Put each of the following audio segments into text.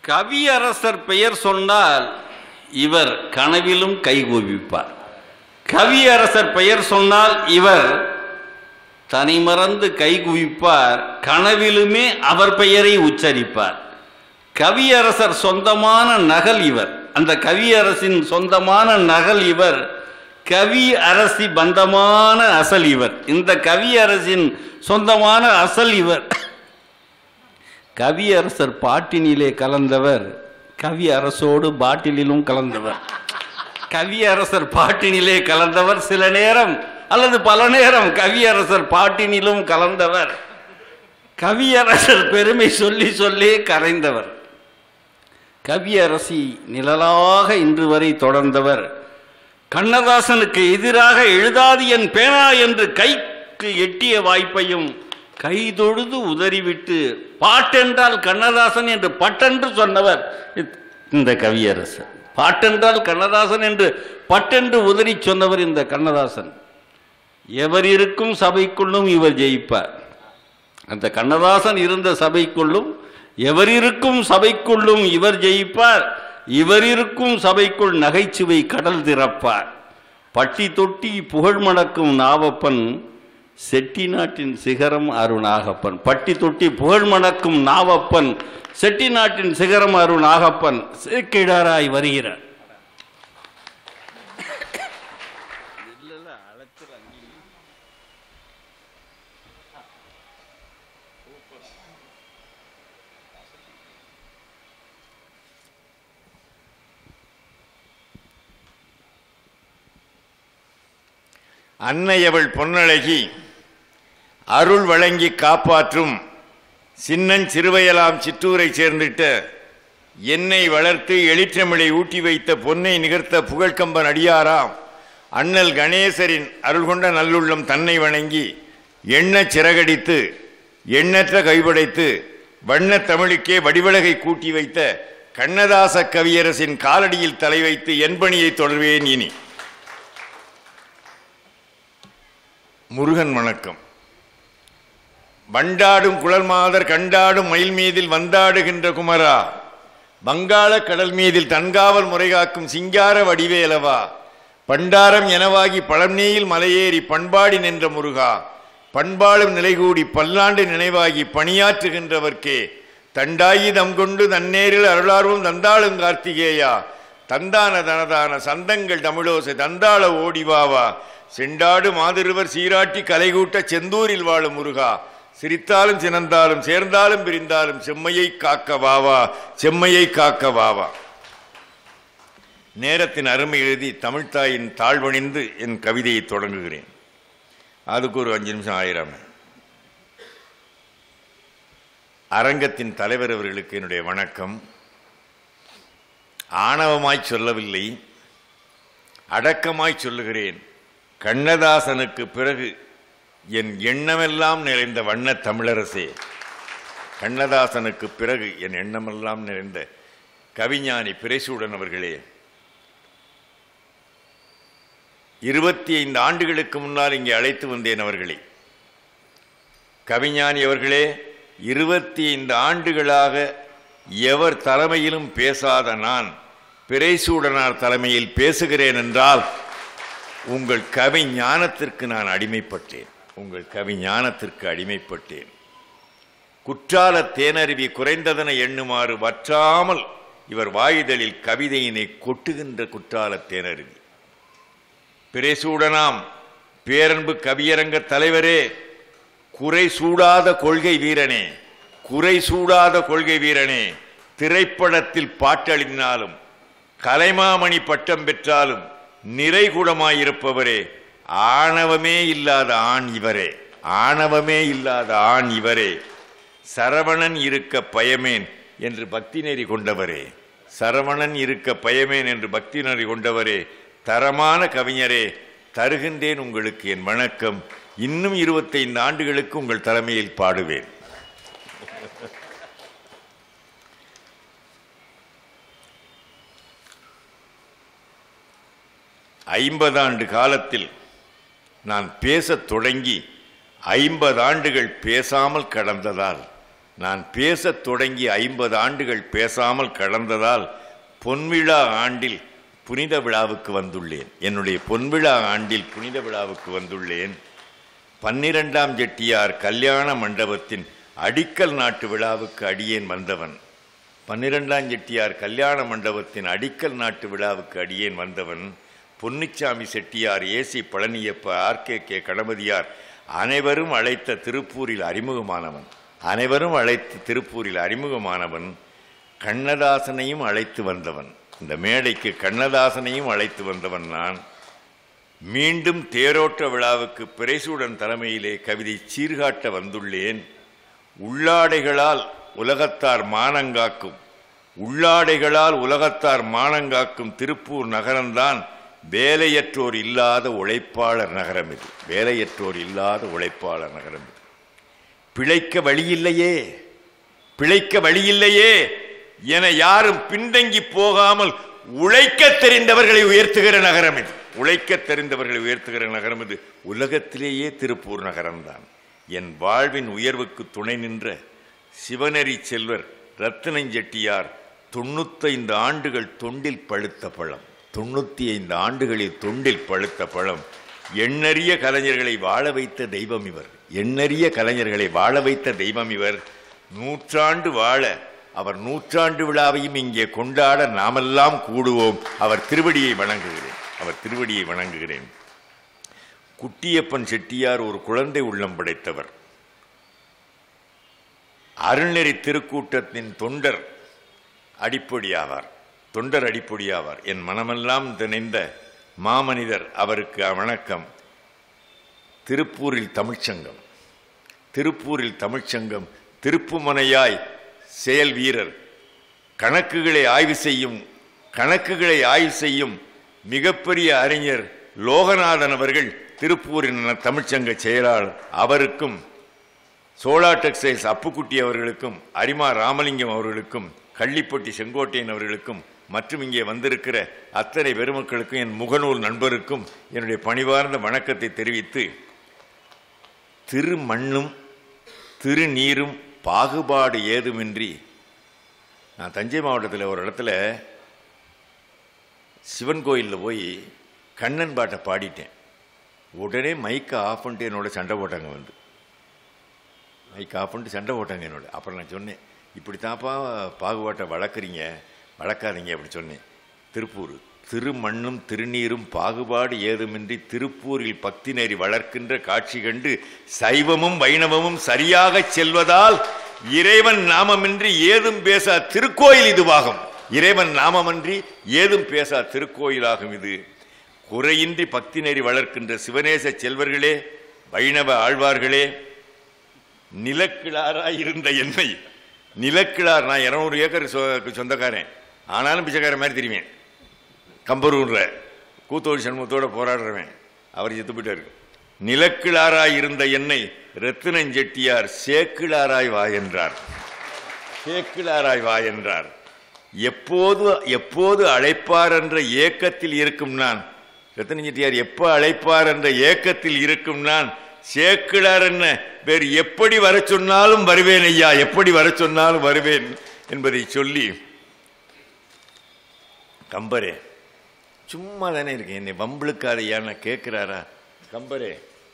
கவியரசர் பெயர் சொன்னால் இவர் கனவிலும் கைகூவிப்பார் கவியரசர் பெயர் சொன்னால் இவர் தனிமறந்து கைகுவிப்பார் கனவிலுமே அவர் பெயரை உச்சரிப்பார் கவியரசர் சொந்தமான நகல் இவர் அந்த கவியரசின் சொந்தமான நகல் இவர் கவி அரசி பந்தமான அசல் இவர் இந்த கவியரசின் சொந்தமான அசல் இவர் கவியரசர் பாட்டினிலே கலந்தவர் கவி அரசோடு பாட்டிலிலும் கலந்தவர் கவியரசர் பாட்டினிலே கலந்தவர் சில நேரம் அல்லது பல நேரம் கவியரசர் பாட்டினிலும் கலந்தவர் கவியரசர் பெருமை சொல்லி சொல்லி கரைந்தவர் கவியரசி நிழலாக இன்று வரை தொடர்ந்தவர் கண்ணதாசனுக்கு எதிராக எழுதாது என் பேனா என்று கைக்கு எட்டிய வாய்ப்பையும் கைதொழுது உதறிவிட்டு பாட்டென்றால் கண்ணதாசன் என்று பட்டென்று சொன்னவர் இந்த கவியரசர் பாட்டென்றால் கண்ணதாசன் என்று பட்டென்று உதறி சொன்னவர் இந்த கண்ணதாசன் எவர் இருக்கும் சபைக்குள்ளும் இவர் ஜெயிப்பார் அந்த கண்ணதாசன் இருந்த சபைக்குள்ளும் எவர் இருக்கும் சபைக்குள்ளும் இவர் ஜெயிப்பார் இவர் இருக்கும் சபைக்குள் நகைச்சுவை கடல் திறப்பார் பட்டி தொட்டி புகழ் மணக்கும் நாவப்பன் செட்டி நாட்டின் சிகரம் அருணாகப்பன் பட்டி தொட்டி புகழ் மணக்கும் நாவப்பன் செட்டி நாட்டின் சிகரம் அருணாகப்பன் சேக்கிடாராய் வருகிறார் அன்னையவள் பொன்னழகி அருள் வழங்கி காப்பாற்றும் சின்னன் சிறுவையலாம் சிற்றூரை சேர்ந்திட்ட என்னை வளர்த்து எளிற்றமிழை ஊட்டி வைத்த பொன்னை நிகர்த்த புகழ்கம்பன் அடியாராம் அண்ணல் கணேசரின் அருள் கொண்ட நல்லுள்ளம் தன்னை வணங்கி எண்ணச் சிறகடித்து எண்ணற்ற கைபடைத்து வண்ணத் தமிழுக்கே வடிவழகை கூட்டி வைத்த கண்ணதாச கவியரசின் காலடியில் தலை வைத்து என் பணியை தொடர்வேன் இனி முருகன் வணக்கம் வண்டாடும் குழல் மாதர் கண்டாடும் மயில் மீதில் வந்தாடுகின்ற குமரா வங்காள கடல் மீதில் தன்காவல் முறைகாக்கும் சிங்கார வடிவேலவா பண்டாரம் எனவாகி பழம்நீயில் மலையேறி பண்பாடி நின்ற முருகா பண்பாளும் நிலைகூடி பல்லாண்டு நினைவாகி பணியாற்றுகின்றவர்க்கே தண்டாயி தம் கொண்டு தன்னேரில் அருளார்வம் தந்தாளும் கார்த்திகேயா தந்தான தனதான சந்தங்கள் தமிழோசை தந்தாள ஓடிவாவா செண்டாடு மாதிருவர் சீராட்டி கலைகூட்ட செந்தூரில் வாழும் முருகா சிரித்தாலும் சினந்தாலும் சேர்ந்தாலும் பிரிந்தாலும் செம்மையை காக்க வாவா செம்மையை காக்க வாவா நேரத்தின் அருமை எழுதி தமிழ்த்தாயின் தாழ்வணிந்து என் கவிதையை தொடங்குகிறேன் அதுக்கு ஒரு அஞ்சு நிமிஷம் ஆயிரம் அரங்கத்தின் தலைவர் அவர்களுக்கு என்னுடைய வணக்கம் ஆணவமாய் சொல்லவில்லை அடக்கமாய் சொல்லுகிறேன் கண்ணதாசனுக்கு பிறகு என் எண்ணமெல்லாம் நிறைந்த வண்ண தமிழரசே கண்ணதாசனுக்கு பிறகு என் எண்ணமெல்லாம் நிறைந்த கவிஞானி பிரைசூடன் அவர்களே இருபத்தி ஐந்து ஆண்டுகளுக்கு முன்னால் இங்கே அழைத்து வந்தேன் அவர்களை கவிஞானி அவர்களே இருபத்தி ஐந்து ஆண்டுகளாக எவர் தலைமையிலும் பேசாத நான் பிறைசூடனார் தலைமையில் பேசுகிறேன் என்றால் உங்கள் கவி ஞானத்திற்கு நான் அடிமைப்பட்டேன் உங்கள் கவி ஞானத்திற்கு அடிமைப்பட்டேன் குற்றால தேனருவி குறைந்ததென எண்ணுமாறு வற்றாமல் இவர் வாயுதலில் கவிதையினை கொட்டுகின்ற குற்றால தேனருவி பிரேசூடனாம் பேரன்பு கவியரங்க தலைவரே குறை சூடாத கொள்கை வீரனே குறை சூடாத கொள்கை வீரனே திரைப்படத்தில் பாட்டழினாலும் கலைமாமணி பட்டம் பெற்றாலும் நிறைகுடமாயிருப்பவரே ஆணவமே இல்லாத ஆண் இவரே ஆணவமே இல்லாத ஆண் இவரே சரவணன் இருக்க பயமேன் என்று பக்தி நெறி கொண்டவரே சரவணன் இருக்க பயமேன் என்று பக்தி நெறி கொண்டவரே தரமான கவிஞரே தருகின்றேன் உங்களுக்கு என் வணக்கம் இன்னும் இருபத்தைந்து ஆண்டுகளுக்கு உங்கள் தலைமையில் பாடுவேன் ஐம்பது ஆண்டு காலத்தில் நான் பேசத் தொடங்கி ஐம்பது ஆண்டுகள் பேசாமல் கடந்ததால் நான் பேசத் தொடங்கி ஐம்பது ஆண்டுகள் பேசாமல் கடந்ததால் பொன்விழா ஆண்டில் புனித விழாவுக்கு வந்துள்ளேன் என்னுடைய பொன்விழா ஆண்டில் புனித விழாவுக்கு வந்துள்ளேன் பன்னிரெண்டாம் செட்டியார் கல்யாண மண்டபத்தின் அடிக்கல் நாட்டு விழாவுக்கு அடியேன் வந்தவன் பன்னிரெண்டாம் செட்டியார் கல்யாண மண்டபத்தின் அடிக்கல் நாட்டு விழாவுக்கு அடியேன் வந்தவன் Ponnisamy Chettiar AC Palaniappa RK K கணபதியார் அனைவரும் அழைத்த திருப்பூரில் அறிமுகமானவன் அனைவரும் அழைத்த திருப்பூரில் அறிமுகமானவன் கண்ணதாசனையும் அழைத்து வந்தவன் இந்த மேடைக்கு கண்ணதாசனையும் அழைத்து வந்தவன் நான் மீண்டும் தேரோட்ட விழாவுக்கு பிரைசூடன் தலைமையிலே கவிதை சீர்காட்ட வந்துள்ளேன் உள்ளாடைகளால் உலகத்தார் மானங்காக்கும் உள்ளாடைகளால் உலகத்தார் மானங்காக்கும் திருப்பூர் நகரம்தான் வேலையற்றோர் இல்லாத உழைப்பாளர் நகரம் இது வேலையற்றோர் இல்லாத உழைப்பாளர் நகரம் இது பிழைக்க வழியில்லையே பிழைக்க வழியில்லையே என யாரும் பின்தங்கி போகாமல் உழைக்க தெரிந்தவர்களை உயர்த்துகிற நகரம் இது உழைக்க தெரிந்தவர்களை உயர்த்துகிற நகரம் இது உலகத்திலேயே திருப்பூர் நகரம்தான் என் வாழ்வின் உயர்வுக்கு துணை நின்ற சிவநெறி செல்வர் ரத்தினஞ்செட்டியார் தொண்ணூத்தைந்து ஆண்டுகள் தொண்டில் பழுத்த பழம் தொண்ணூத்தி ஐந்து ஆண்டுகளில் தொண்டில் பழுத்த பழம் எண்ணறிய கலைஞர்களை வாழ வைத்த தெய்வம் இவர் எண்ணறிய கலைஞர்களை வாழ வைத்த தெய்வம் இவர் நூற்றாண்டு வாழ அவர் நூற்றாண்டு விழாவையும் இங்கே கொண்டாட நாமெல்லாம் கூடுவோம் அவர் திருவடியை வணங்குகிறேன் அவர் திருவடியை வணங்குகிறேன் குட்டியப்பன் செட்டியார் ஒரு குழந்தை உள்ளம் படைத்தவர் அருள்நெறி திருக்கூட்டத்தின் தொண்டர் அடிப்பொடியாவார் தொண்டர் அடிப்பொடியாவார் என் மனமெல்லாம் திணைந்த மாமனிதர் அவருக்கு வணக்கம் திருப்பூரில் தமிழ்ச்சங்கம் திருப்பூரில் தமிழ்ச்சங்கம் திருப்புமனையாய் செயல் வீரர் கணக்குகளை ஆய்வு செய்யும் கணக்குகளை ஆய்வு செய்யும் மிகப்பெரிய அறிஞர் லோகநாதன் அவர்கள் திருப்பூரின் தமிழ்ச்சங்க செயலாளர் அவருக்கும் சோலா டெக்ஸ்டைல்ஸ் அப்புக்குட்டி அவர்களுக்கும் அரிமா ராமலிங்கம் அவர்களுக்கும் கள்ளிப்பட்டி செங்கோட்டையன் அவர்களுக்கும் மற்றும் இங்கே வந்திருக்கிற அத்தனை பெருமக்களுக்கும் என் முகநூல் நண்பருக்கும் என்னுடைய பணிவார்ந்த வணக்கத்தை தெரிவித்து திருமண்ணும் திருநீரும் பாகுபாடு ஏதுமின்றி நான் தஞ்சை மாவட்டத்தில் ஒரு இடத்துல சிவன் கோயிலில் போய் கண்ணன் பாட்டை பாடிட்டேன் உடனே மைக்கை ஆஃப் பண்ணிட்டு என்னோட சண்டை போட்டாங்க வந்து மைக் ஆஃப் பண்ணிட்டு சண்டை போட்டாங்க என்னோட அப்புறம் நான் சொன்னேன் இப்படி தான்ப்பா பாகுபாட்டை வளர்க்குறீங்க வளர்க்காதீங்க அப்படி சொன்னேன் திருப்பூர் திருமண்ணும் திருநீரும் பாகுபாடு ஏதுமின்றி திருப்பூரில் பக்தி நெறி வளர்க்கின்ற காட்சி கண்டு சைவமும் வைணவமும் சரியாக செல்வதால் இறைவன் நாமமின்றி ஏதும் பேசா திருக்கோயில் இதுவாகும் இறைவன் நாமமன்றி ஏதும் பேசா திருக்கோயிலாகும் இது குறையின்றி பக்தி நெறி வளர்க்கின்ற சிவநேச செல்வர்களே வைணவ ஆழ்வார்களே நிலக்கிழாராய் இருந்த என்னை நிலக்கிழார் நான் இருநூறு ஏக்கர் சொ- சொந்தக்காரன் ஆனாலும் பிச்சைக்காரன் மாதிரி தெரிவேன் கம்பரூர்ல கூத்தோடி சண்முகத்தோட போராடுறவன் அவர் செத்து போயிட்டாரு நிலக்கிழாராய் இருந்த என்னை ரத்தினஞ்செட்டியார் சேக்கிழாராய் வா என்றார் சேக்கிழாராய் வா என்றார் எப்போது எப்போது அழைப்பார் என்ற ஏக்கத்தில் இருக்கும் நான் ரத்தின செட்டியார் எப்போ அழைப்பார் என்ற ஏக்கத்தில் இருக்கும் நான் சேக்கிழார் என்ன வேறு எப்படி வர சொன்னாலும் வருவேன் ஐயா எப்படி வர சொன்னாலும் வருவேன் என்பதை சொல்லி கம்பரே சும்மா தானே இருக்கேன் என்னை வம்பளுக்காதையான்னு கேட்கிறாரா கம்பரே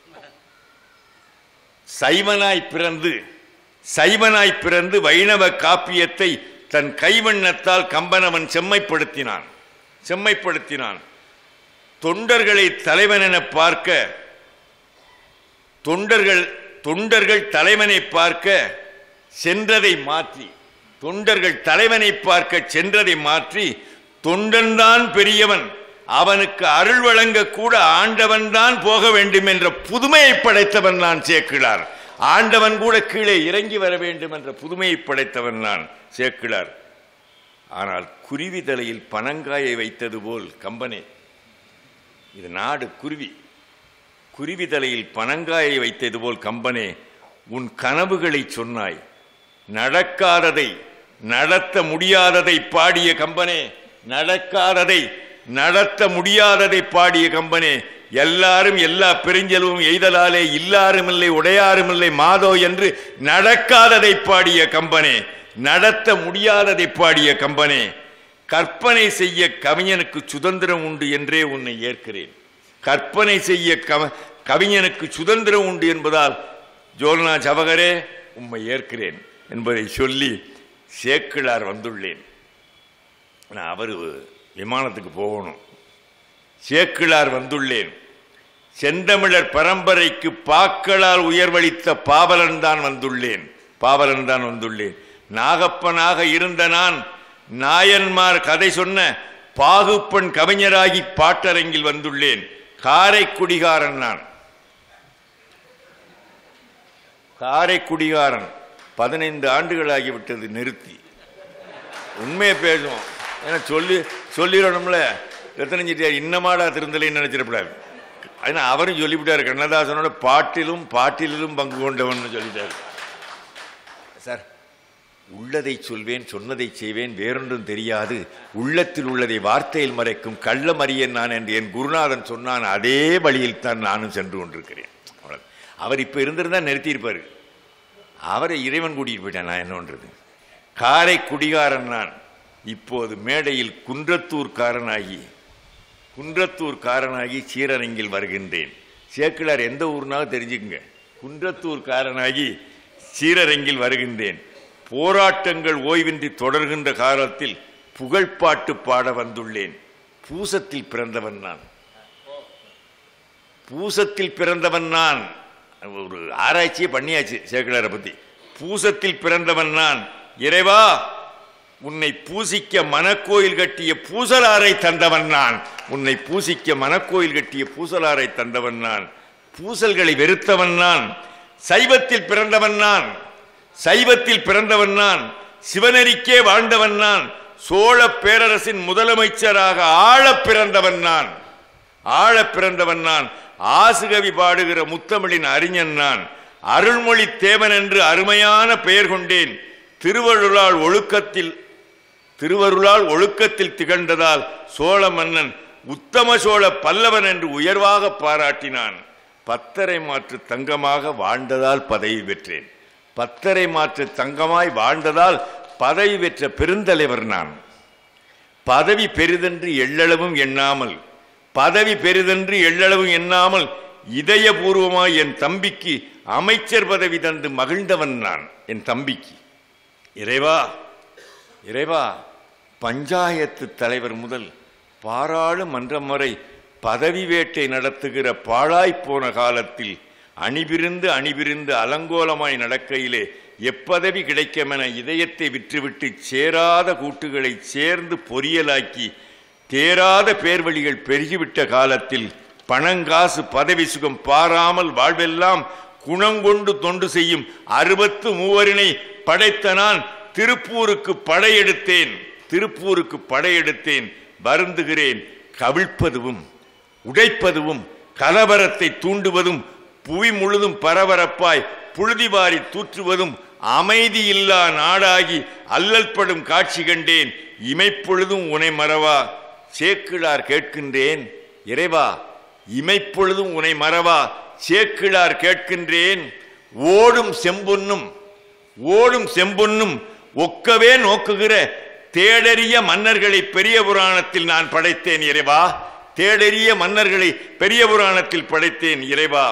சைவனாய் பிறந்து சைவனாய் பிறந்து வைணவ காப்பியத்தை தன் கைவண்ணத்தால் கம்பனவன் செம்மைப்படுத்தினான் செம்மைப்படுத்தினான் தொண்டர்களை தலைவன் என பார்க்க தொண்டர்கள் தொண்டர்கள் தலைவனை பார்க்க சென்றதை மாற்றி தொண்டர்கள் தலைவனை பார்க்க சென்றதை மாற்றி தொண்டன்தான் பெரியவன் அவனுக்கு அருள் வழங்க கூட ஆண்டவன் தான் போக வேண்டும் என்ற புதுமையை படைத்தவன் நான் சேக்கிழார் ஆண்டவன் கூட கீழே இறங்கி வர வேண்டும் என்ற புதுமையை படைத்தவன் நான் சேக்கிழார் ஆனால் குருவி தலையில் பனங்காயை வைத்தது போல் கம்பனே இது நாடு குருவி குருவி தலையில் பனங்காயை வைத்தது போல் கம்பனே உன் கனவுகளை சொன்னாய் நடக்காததை நடத்த முடியாததை பாடிய கம்பனே நடக்காததை நடத்த முடியாததை பாடிய கம்பனே எல்லாரும் எல்லா பெருஞ்செல்வம் எய்தலாலே இல்லாருமில்லை உடையாருமில்லை மாதோ என்று நடக்காததை பாடிய கம்பனே நடத்த முடியாததை பாடிய கம்பனே கற்பனை செய்ய கவிஞனுக்கு சுதந்திரம் உண்டு என்றே உன்னை ஏற்கிறேன் கற்பனை செய்ய கவ கவிஞனுக்கு சுதந்திரம் உண்டு என்பதால் ஜோல்னா ஜவகரே உம்மை ஏற்கிறேன் என்பதை சொல்லி சேக்கிழார் வந்துள்ளேன் நான் அவர் விமானத்துக்கு போகணும் சேக்கிழார் வந்துள்ளேன் செந்தமிழர் பரம்பரைக்கு பாக்களால் உயர்வளித்த பாவலன் தான் வந்துள்ளேன் பாவலன் தான் வந்துள்ளேன் நாகப்பனாக இருந்த நான் நாயன்மார் கதை சொன்ன பாகுப்பன் கவிஞராகி பாட்டரங்கில் வந்துள்ளேன் காரைக்குடிகாரன் நான் காரைக்குடிகாரன் பதினைந்து ஆண்டுகளாகிவிட்டது நிறுத்தி உண்மையை பேசுவோம் ஏன்னா சொல்லி சொல்லிடணும்ல ரத்தனஞ்சிட்டியார் இன்னமாடா திருந்தலைன்னு நினைச்சிடக்கூடாது ஏன்னா அவரும் சொல்லிவிட்டார் கண்ணதாசனோட பாட்டிலும் பாட்டிலும் பங்கு கொண்டவன் சொல்லிட்டார் சார் உள்ளதை சொல்வேன் சொன்னதை செய்வேன் வேறொன்றும் தெரியாது உள்ளத்தில் உள்ளதை வார்த்தையில் மறைக்கும் கள்ளம் அறியேன் நான் என்று என் குருநாதன் சொன்னான் அதே வழியில் தான் நானும் சென்று கொண்டிருக்கிறேன் அவ்வளவு. அவர் இப்போ இருந்திருந்தா நிறுத்தியிருப்பார் அவரை இறைவன் கூட்டிட்டு போயிட்டான் நான் என்ன பண்றது காரை குடிகாரன் நான் இப்போது மேடையில் குன்றத்தூர்காரனாகி குன்றத்தூர்காரனாகி சீரரங்கில் வருகின்றேன் சேக்கிழார் எந்த ஊர்னாலும் தெரிஞ்சுக்குங்க குன்றத்தூர்காரனாகி சீரரங்கில் வருகின்றேன் போராட்டங்கள் ஓய்வின்றி தொடர்கின்ற காலத்தில் புகழ்பாட்டு பாட வந்துள்ளேன் பூசத்தில் பிறந்தவன் நான் பூசத்தில் பிறந்தவன் நான் ஒரு ஆராய்ச்சியே பண்ணியாச்சு சேக்கிழாரை பத்தி பூசத்தில் பிறந்தவன் நான் இறைவா உன்னை பூசிக்க மனக்கோயில் கட்டிய பூசலாரை தந்தவன் நான் உன்னை பூசிக்க மனக்கோயில் கட்டிய பூசலாரை தந்தவன் நான் பூசல்களை வெறுத்தவன் நான் சைவத்தில் பிறந்தவன் நான் சைவத்தில் பிறந்தவன் நான் சிவனரிக்கே வாழ்ந்தவன் நான் சோழ பேரரசின் முதலமைச்சராக ஆழப் பிறந்தவன் நான் ஆழப் பிறந்தவன் நான் ஆசுகவி பாடுகிற முத்தமிழின் அறிஞன் நான் அருள்மொழி தேவன் என்று அருமையான பெயர் கொண்டேன் திருவருளால் ஒழுக்கத்தில் திருவருளால் ஒழுக்கத்தில் திகழ்ந்ததால் சோழ மன்னன் உத்தம சோழ பல்லவன் என்று உயர்வாக பாராட்டினான் பத்தரை மாற்று தங்கமாக வாழ்ந்ததால் பதவி பெற்றேன் பத்தரை மாற்று தங்கமாய் வாழ்ந்ததால் பதவி பெற்ற பெருந்தலைவர் நான் பதவி பெரிதென்று எள்ளளவும் எண்ணாமல் பதவி பெரிதென்று எள்ளளவும் எண்ணாமல் இதயபூர்வமாய் என் தம்பிக்கு அமைச்சர் பதவி தந்து மகிழ்ந்தவன் நான் என் தம்பிக்கு இறைவா இறைவா பஞ்சாயத்து தலைவர் முதல் பாராளுமன்றம் வரை பதவி வேட்டை நடத்துகிற பாழாய்ப் போன காலத்தில் அணிபிரிந்து அணிபிரிந்து அலங்கோலமாய் நடக்கையிலே எப்பதவி கிடைக்குமென இதயத்தை விற்றுவிட்டு சேராத கூட்டுகளை சேர்ந்து பொரியலாக்கி தேராத பேர்வழிகள் பெருகிவிட்ட காலத்தில் பணங்காசு பதவி சுகம் பாராமல் வாழ்வெல்லாம் குணங்கொண்டு தொண்டு செய்யும் அறுபத்து மூவரினை படைத்த நான் திருப்பூருக்கு படையெடுத்தேன் திருப்பூருக்கு படையெடுத்தேன் வருந்துகிறேன் கவிழ்ப்பதுவும் உடைப்பதுவும் கலவரத்தை தூண்டுவதும் புவி முழுதும் பரபரப்பாய் புழுதிவாரி தூற்றுவதும் அமைதியில்லா நாடாகி அல்லல்படும் காட்சி கண்டேன் இமைப்பொழுதும் உனை மறவா சேக்கிழார் கேட்கின்றேன் இறைவா இமைப்பொழுதும் உனை மறவா சேக்கிழார் கேட்கின்றேன் ஓடும் செம்பொன்னும் ஓடும் செம்பொன்னும் ஒக்கவே நோக்குகிற தேடறிய மன்னர்களை பெரிய புராணத்தில் நான் படைத்தேன் இறைவா தேடறிய மன்னர்களை பெரிய புராணத்தில் படைத்தேன் இறைவா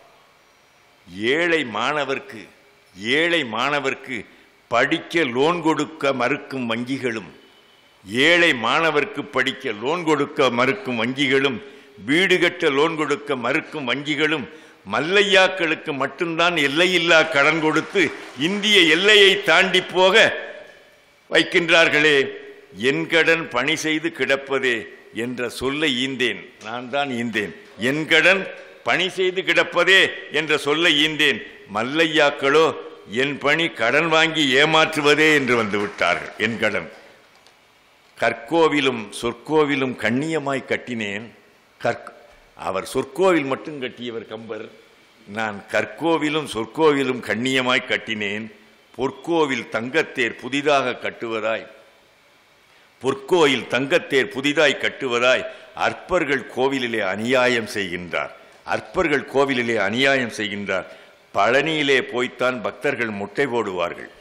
ஏழை மாணவர்க்கு ஏழை மாணவர்க்கு படிக்க லோன் கொடுக்க மறுக்கும் வங்கிகளும் ஏழை மாணவர்க்கு படிக்க லோன் கொடுக்க மறுக்கும் வங்கிகளும் வீடு கட்ட லோன் கொடுக்க மறுக்கும் வங்கிகளும் மல்லையாக்களுக்கு மட்டும்தான் எல்லையில்லா கடன் கொடுத்து இந்திய எல்லையை தாண்டி போக வைக்கின்றார்களே என் கடன் பணி செய்து கிடப்பதே என்ற சொல்லை ஈந்தேன் நான் தான் ஈந்தேன் என் கடன் பணி செய்து கிடப்பதே என்ற சொல்லை ஈந்தேன் மல்லையாக்களோ என் பணி கடன் வாங்கி ஏமாற்றுவதே என்று வந்து விட்டார்கள் என் கடன் கற்கோவிலும் சொற்கோவிலும் கண்ணியமாய் கட்டினேன் கற் அவர் சொற்கோவில் மட்டும் கட்டியவர் கம்பர் நான் கற்கோவிலும் சொற்கோவிலும் கண்ணியமாய் கட்டினேன் பொற்கோவில் தங்கத்தேர் புதிதாக கட்டுவதாய் பொற்கோயில் தங்கத்தேர் புதிதாய் கட்டுவதாய் அற்பர்கள் கோவிலிலே அநியாயம் செய்கின்றார் அற்பர்கள் கோவிலிலே அநியாயம் செய்கின்றார் பழனியிலே போய்த்தான் பக்தர்கள் முட்டை போடுவார்கள்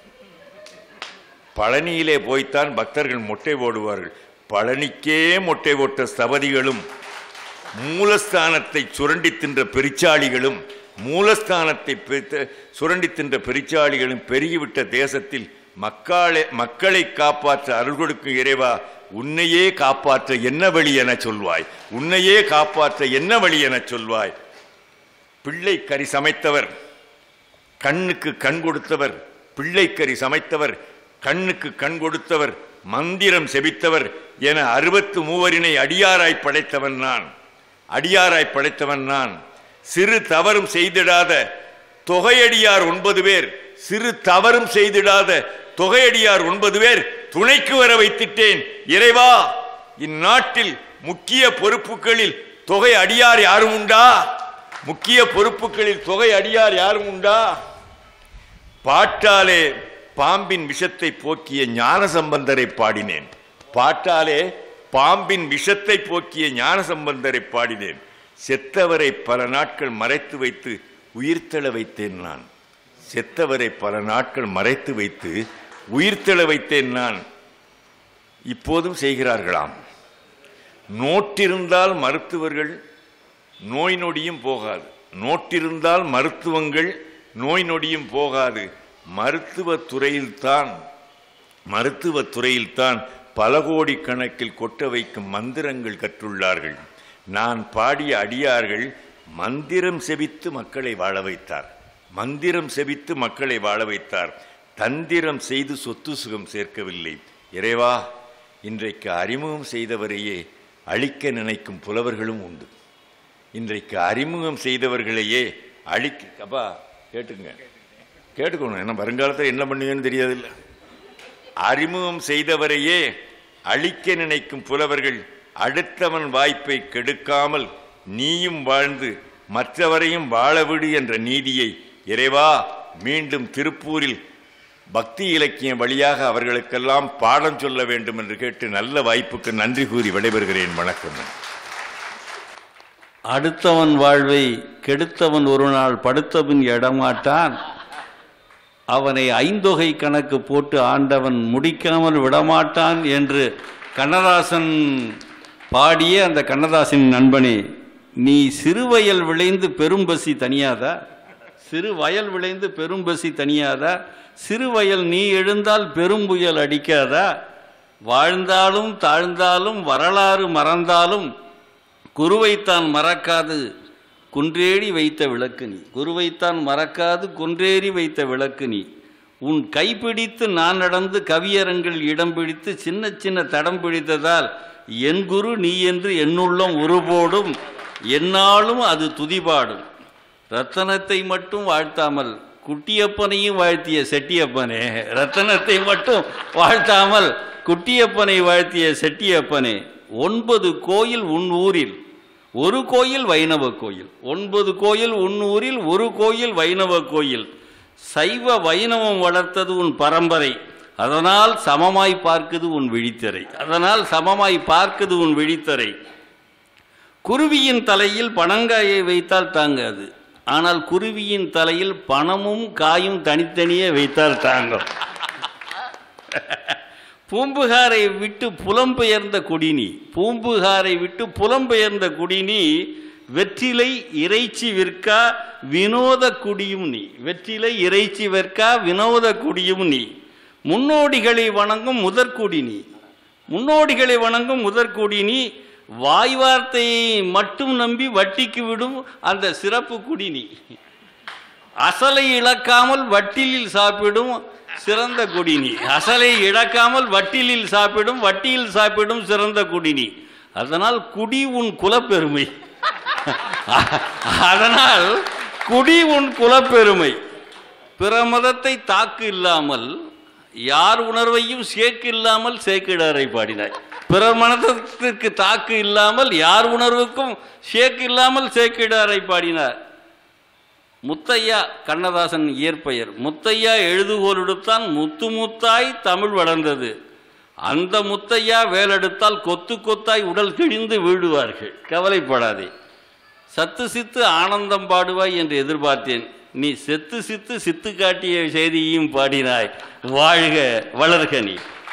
பழனியிலே போய்த்தான் பக்தர்கள் மொட்டை போடுவார்கள் பழனிக்கே மொட்டை போட்ட ஸ்தபதிகளும் மூலஸ்தானத்தை சுரண்டி தின்ற பெரிச்சாளிகளும் மூலஸ்தானத்தை பெ- சுரண்டி தின்ற பெரிச்சாளிகளும் பெருகிவிட்ட தேசத்தில் மக்களை மக்களை காப்பாற்ற அருள் கொடுக்கும் இறைவா உன்னையே காப்பாற்ற என்ன வழி என சொல்வாய் உன்னையே காப்பாற்ற என்ன வழி என சொல்வாய் பிள்ளை கறி சமைத்தவர் கண்ணுக்கு கண் கொடுத்தவர் பிள்ளைக்கறி சமைத்தவர் கண்ணுக்கு கண் கொடுத்தவர் மந்திரம் செபித்தவர் என அறுபத்து மூவரினை அடியாராய் படைத்தவன் நான் அடியாராய் படைத்தவன் நான் சிறு தவறும் செய்திடாத தொகையடியார் ஒன்பது பேர் சிறு தவறும் செய்திடாத தொகையடியார் ஒன்பது பேர் துணைக்கு வர வைத்திட்டேன் இறைவா இந்நாட்டில் முக்கிய பொறுப்புகளில் தொகை அடியார் யாரும் உண்டா முக்கிய பொறுப்புகளில் தொகை அடியார் யாரும் உண்டா பாட்டாலே பாம்பின் விஷத்தை போக்கிய ஞான சம்பந்தரை பாடினேன் பாட்டாலே பாம்பின் விஷத்தை போக்கிய ஞான சம்பந்தரை பாடினேன் செத்தவரை பல நாட்கள் மறைத்து வைத்து உயிர்த்தெழ வைத்தேன் நான் செத்தவரை பல நாட்கள் மறைத்து வைத்து உயிர்த்தெழ வைத்தேன் நான் இப்போதும் செய்கிறார்களாம் நோட்டிருந்தால் மருத்துவர்கள் நோய் நொடியும் போகாது நோட்டிருந்தால் மருத்துவங்கள் நோய் நொடியும் போகாது மருத்துவத் துறையில்தான் மருத்துவத் துறையில்தான் பல கோடி கணக்கில் கொட்ட வைக்கும் மந்திரங்கள் கற்றுள்ளார்கள் நான் பாடிய அடியார்கள் மந்திரம் செபித்து மக்களை வாழ வைத்தார் மந்திரம் செபித்து மக்களை வாழ வைத்தார் தந்திரம் செய்து சொத்து சுகம் சேர்க்கவில்லை இறைவா இன்றைக்கு அறிமுகம் செய்தவரையே அழிக்க நினைக்கும் புலவர்களும் உண்டு இன்றைக்கு அறிமுகம் செய்தவர்களையே அழிக்க அப்பா கேட்டுங்க கேட்டுக்கணும் ஏன்னா வருங்காலத்தில் என்ன பண்ணுவீங்கன்னு தெரியாதுல்ல அறிமுகம் செய்தவரையே அழிக்க நினைக்கும் புலவர்கள் அடுத்தவன் வாய்ப்பை கெடுக்காமல் நீயும் வாழ்ந்து மற்றவரையும் வாழவிடு என்ற நீதியை இறைவா மீண்டும் திருப்பூரில் பக்தி இலக்கியம் வழியாக அவர்களுக்கெல்லாம் பாடம் சொல்ல வேண்டும் என்று கேட்டு நல்ல வாய்ப்புக்கு நன்றி கூறி விடைபெறுகிறேன் வணக்கம் அடுத்தவன் வாழ்வை கெடுத்தவன் ஒரு நாள் படுத்தபின் எடமாட்டான் அவனை ஐந்தொகை கணக்கு போட்டு ஆண்டவன் முடிக்காமல் விடமாட்டான் என்று கண்ணதாசன் பாடிய அந்த கண்ணதாசனின் நண்பனே நீ சிறுவயல் விளைந்து பெரும்பசி தனியாதா சிறு வயல் விளைந்து பெரும்பசி தனியாதா சிறுவயல் நீ எழுந்தால் பெரும்புயல் அடிக்காதா வாழ்ந்தாலும் தாழ்ந்தாலும் வரலாறு மறந்தாலும் குருவைத்தான் மறக்காது குன்றேறி வைத்த விளக்கு நீ குருவைத்தான் மறக்காது குன்றேறி வைத்த விளக்கு நீ உன் கைப்பிடித்து நான் நடந்து கவியரங்கில் இடம் பிடித்து சின்ன சின்ன தடம் பிடித்ததால் என் குரு நீ என்று என்னுள்ளம் உருபோடும் என்னாலும் அது துதிபாடும் ரத்தனத்தை மட்டும் வாழ்த்தாமல் குட்டியப்பனையும் வாழ்த்திய செட்டியப்பனே ரத்தனத்தை மட்டும் வாழ்த்தாமல் குட்டியப்பனை வாழ்த்திய செட்டியப்பனே ஒன்பது கோயில் உன் ஊரில் ஒரு கோயில் வைணவ கோயில் ஒன்பது கோயில் உன் ஊரில் ஒரு கோயில் வைணவ கோயில் சைவ வைணவம் வளர்த்தது உன் பரம்பரை அதனால் சமமாய் பார்க்குது உன் விழித்தரை அதனால் சமமாய் பார்க்குது உன் விழித்தரை குருவியின் தலையில் பனங்காயை வைத்தால் தாங்காது ஆனால் குருவியின் தலையில் பணமும் காயும் தனித்தனியே வைத்தால் தாங்கும் பூம்புகாரை விட்டு புலம்பெயர்ந்த குடினி பூம்புகாரை விட்டு புலம்பெயர்ந்த குடினி வெற்றிலை இறைச்சி விற்கா வினோத குடியும் நீ வெற்றிலை இறைச்சி விற்கா வினோத குடியும் நீ முன்னோடிகளை வணங்கும் முதற்குடி நீ முன்னோடிகளை வணங்கும் முதற்குடி நீ வாய் வார்த்தையை மட்டும் நம்பி வட்டிக்கு விடும் அந்த சிறப்பு குடி நீ அசலை இழக்காமல் வட்டிலில் சாப்பிடும் சிறந்த குடிநீ அசலை இழக்காமல் வட்டிலில் சாப்பிடும் வட்டியில் சாப்பிடும் சிறந்த குடிநீ அதனால் குடி உன் குலப்பெருமை அதனால் குடி உன் குலப்பெருமை பிற மதத்தை தாக்கு இல்லாமல் யார் உணர்வையும் சேக்கு இல்லாமல் சேக்கிடாரை பாடினாய் பிறர் மனத்திற்கு தாக்கு இல்லாமல் யார் உணர்வுக்கும் சேக்கு இல்லாமல் சேக்கிடாரை பாடினார் முத்தையா கண்ணதாசன் இயற்பெயர் முத்தையா எழுதுகோலிடுத்தான் முத்து முத்தாய் தமிழ் வளர்ந்தது அந்த முத்தையா வேலெடுத்தால் கொத்து கொத்தாய் உடல் கிழிந்து வீழுவார்கள் கவலைப்படாதே சத்து சித்து ஆனந்தம் பாடுவாய் என்று எதிர்பார்த்தேன் நீ செத்து சித்து சித்து காட்டிய செய்தியையும் பாடினாய் வாழ்க வளர்க நீ